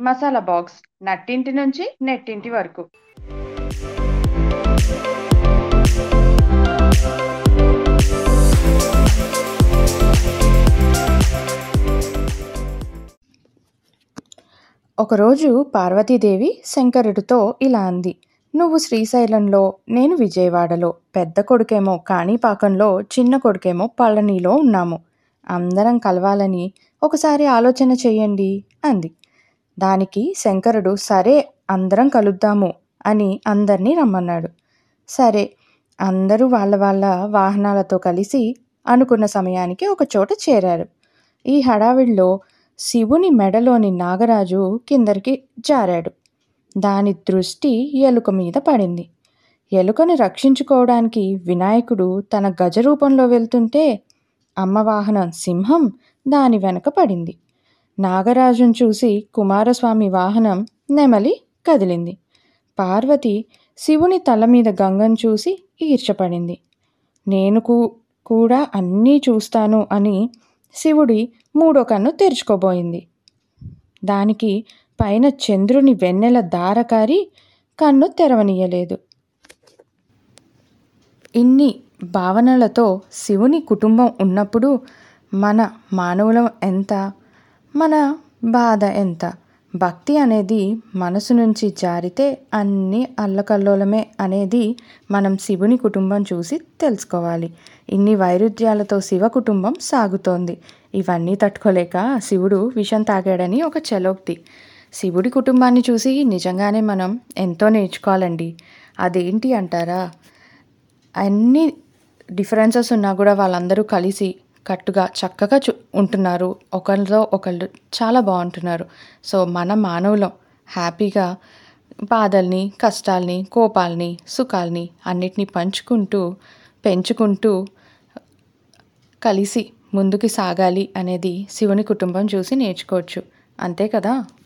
masala box నట్టింటి నుంచి నెట్టింటి వరకు ఒకరోజు పార్వతీదేవి శంకరుడితో ఇలా అంది నువ్వు శ్రీశైలంలో నేను విజయవాడలో పెద్ద కొడుకేమో కాణిపాకంలో చిన్న కొడుకేమో పళనిలో ఉన్నాము అందరం కలవాలని ఒకసారి ఆలోచన చెయ్యండి అంది దానికి శంకరుడు సరే అందరం కలుద్దాము అని అందరినీ రమ్మన్నాడు సరే అందరూ వాళ్ళ వాళ్ళ వాహనాలతో కలిసి అనుకున్న సమయానికి ఒక చోట చేరారు ఈ హడావిడిలో శివుని మెడలోని నాగరాజు కిందరికి జారాడు దాని దృష్టి ఎలుక మీద పడింది ఎలుకను రక్షించుకోవడానికి వినాయకుడు తన గజ రూపంలో వెళ్తుంటే అమ్మ వాహనం సింహం దాని వెనక పడింది నాగరాజును చూసి కుమారస్వామి వాహనం నెమలి కదిలింది పార్వతి శివుని తల మీద గంగను చూసి ఈర్చపడింది నేను కూ- కూడా అన్నీ చూస్తాను అని శివుడి మూడో కన్ను తెరుచుకోబోయింది దానికి పైన చంద్రుని వెన్నెల దారకారి కన్ను తెరవనీయలేదు ఇన్ని భావనలతో శివుని కుటుంబం ఉన్నప్పుడు మన మానవులం ఎంత మన బాధ ఎంత భక్తి అనేది మనసు నుంచి జారితే అన్నీ అల్లకల్లోలమే అనేది మనం శివుని కుటుంబం చూసి తెలుసుకోవాలి ఇన్ని వైరుధ్యాలతో శివ కుటుంబం సాగుతోంది ఇవన్నీ తట్టుకోలేక శివుడు విషం తాగాడని ఒక చలోక్తి శివుడి కుటుంబాన్ని చూసి నిజంగానే మనం ఎంతో నేర్చుకోవాలండి అదేంటి అంటారా అన్ని డిఫరెన్సెస్ ఉన్నా కూడా వాళ్ళందరూ కలిసి కట్టుగా చక్కగా చు ఉంటున్నారు ఒకరితో ఒకళ్ళు చాలా బాగుంటున్నారు సో మన మానవులం హ్యాపీగా బాధల్ని కష్టాల్ని కోపాల్ని సుఖాల్ని అన్నిటినీ పంచుకుంటూ పెంచుకుంటూ కలిసి ముందుకు సాగాలి అనేది శివుని కుటుంబం చూసి నేర్చుకోవచ్చు అంతే కదా